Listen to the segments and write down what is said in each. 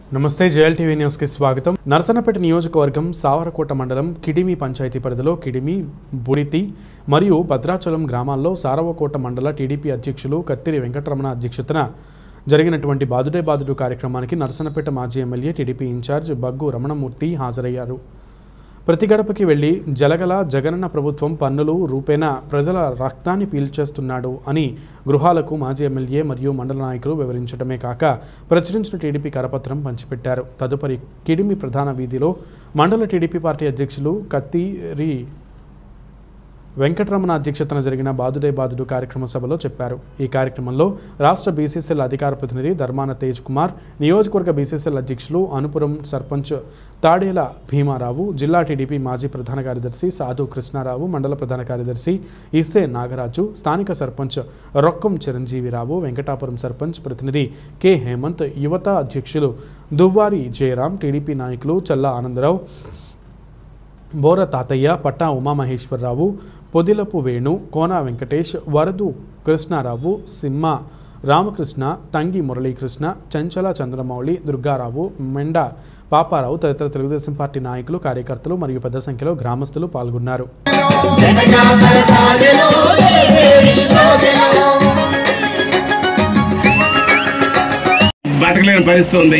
నమస్తే JL TV న్యూస్కి స్వాగతం నరసన్నపేట నియోజకవర్గం సావరకోట మండలం కిడిమి పంచాయతీ పరిధిలో కిడిమి బుడితి మరియు భద్రాచలం గ్రామాల్లో సారవకోట మండల టీడీపీ అధ్యక్షులు కత్తిరి వెంకటరమణ అధ్యక్షతన జరిగినటువంటి బాదుడే బాదుడు కార్యక్రమానికి నరసన్నపేట మాజీ MLA TDP incharge Baggu Ramanamurthy హాజరయ్యారు ప్రతి గడపకి వెళ్లి జలగల జగనన్న ప్రభుత్వం పన్నులు రూపేణా ప్రజల రక్తాన్ని పీల్చేస్తున్నాడు అని గృహాలకు మాజీ ఎమ్మెల్యే మరియు మండల నాయకులు వివరించడమే కాక ప్రచురించిన టీడీపీ కరపత్రం పంచిపెట్టారు తదుపరి కిడిమి ప్రధాన వీధిలో మండల టీడీపీ పార్టీ అధ్యక్షులు కత్తిరి వెంకటరమణ అధ్యక్షతన జరిగిన బాదుడే బాదుడు కార్యక్రమ సభలో చెప్పారు ఈ కార్యక్రమంలో రాష్ట్ర బీసీసీఎల్ అధికార ప్రతినిధి ధర్మాన తేజ్ కుమార్ నియోజకవర్గ బీసీసీఎల్ అధ్యక్షులు అనుపురం సర్పంచ్ తాడేల భీమారావు జిల్లా టీడీపీ మాజీ ప్రధాన కార్యదర్శి సాధు కృష్ణారావు మండల ప్రధాన కార్యదర్శి ఇసే నాగరాజు స్థానిక సర్పంచ్ రొక్కం చిరంజీవిరావు వెంకటాపురం సర్పంచ్ ప్రతినిధి కె హేమంత్ యువత అధ్యక్షులు దువ్వారి జయరాం టీడీపీ నాయకులు చల్లా ఆనందరావు బోర తాతయ్య పట్టా ఉమామహేశ్వరరావు పొదిలపు వేణు కోన వెంకటేష్ వరదు కృష్ణారావు సింహ రామకృష్ణ తంగి మురళీకృష్ణ చంచల చంద్రమౌళి దుర్గారావు మెండ పాపారావు తదితర తెలుగుదేశం పార్టీ నాయకులు కార్యకర్తలు మరియు పెద్ద సంఖ్యలో గ్రామస్తులు పాల్గొన్నారు బతకలేని పరిస్థితి ఉంది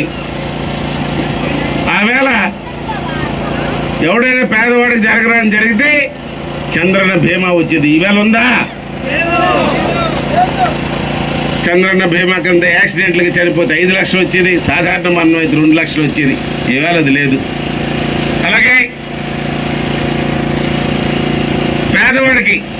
ఆవేళ ఎవడైనా పేదవాడికి జరగరాని జరిగితే చంద్రన్న బీమా వచ్చేది ఈవేళ ఉందా చంద్రన్న బీమా కింద యాక్సిడెంట్లకి చనిపోతే ఐదు లక్షలు వచ్చేది సాధారణ మరణం అయితే రెండు లక్షలు వచ్చేది ఈవేళ అది లేదు అలాగే పేదవాడికి